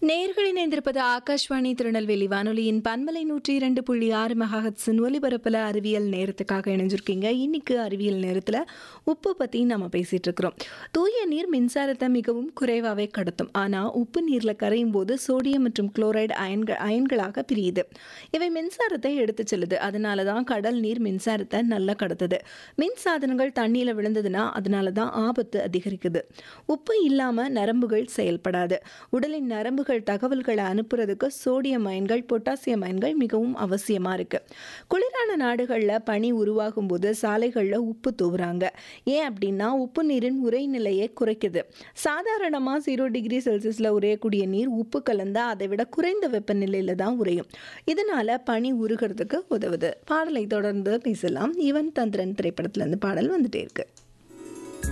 நேர்கள் இணைந்திருப்பது ஆகாஷ்வாணி திருநெல்வேலி வானொலியின் பன்மலை நூற்றி இரண்டு புள்ளி ஆறு மெகாஹட்ஸின் ஒலிபரப்பில் அறிவியல் நேரத்துக்காக இணைஞ்சிருக்கீங்க இன்னைக்கு அறிவியல் நேரத்தில் உப்பு பற்றி நம்ம பேசிட்டு இருக்கிறோம் தூய நீர் மின்சாரத்தை மிகவும் குறைவாகவே கடத்தும் ஆனால் உப்பு நீரில் கரையும் போது சோடியம் மற்றும் குளோரைடு அயன்கள் அயன்களாக பிரியுது இவை மின்சாரத்தை எடுத்து செல்லுது அதனால தான் கடல் நீர் மின்சாரத்தை நல்லா கடத்துது மின் சாதனங்கள் தண்ணியில் விழுந்ததுன்னா அதனால தான் ஆபத்து அதிகரிக்குது உப்பு இல்லாமல் நரம்புகள் செயல்படாது உடலின் நரம்புகள் தகவல்களை அனுப்புறதுக்கு சோடியம் அயன்கள் பொட்டாசியம் அயன்கள் மிகவும் அவசியமாக இருக்கு குளிரான நாடுகளில் பனி உருவாகும் போது சாலைகளில் உப்பு தூவுறாங்க ஏன் அப்படின்னா உப்பு நீரின் உரைநிலையை குறைக்குது சாதாரணமாக ஜீரோ டிகிரி செல்சியஸில் உரையக்கூடிய நீர் உப்பு கலந்தால் அதை விட குறைந்த வெப்பநிலையில் தான் உறையும் இதனால பனி உருகிறதுக்கு உதவுது பாடலை தொடர்ந்து பேசலாம் இவன் தந்திரன் திரைப்படத்துலேருந்து பாடல் வந்துட்டே இருக்கு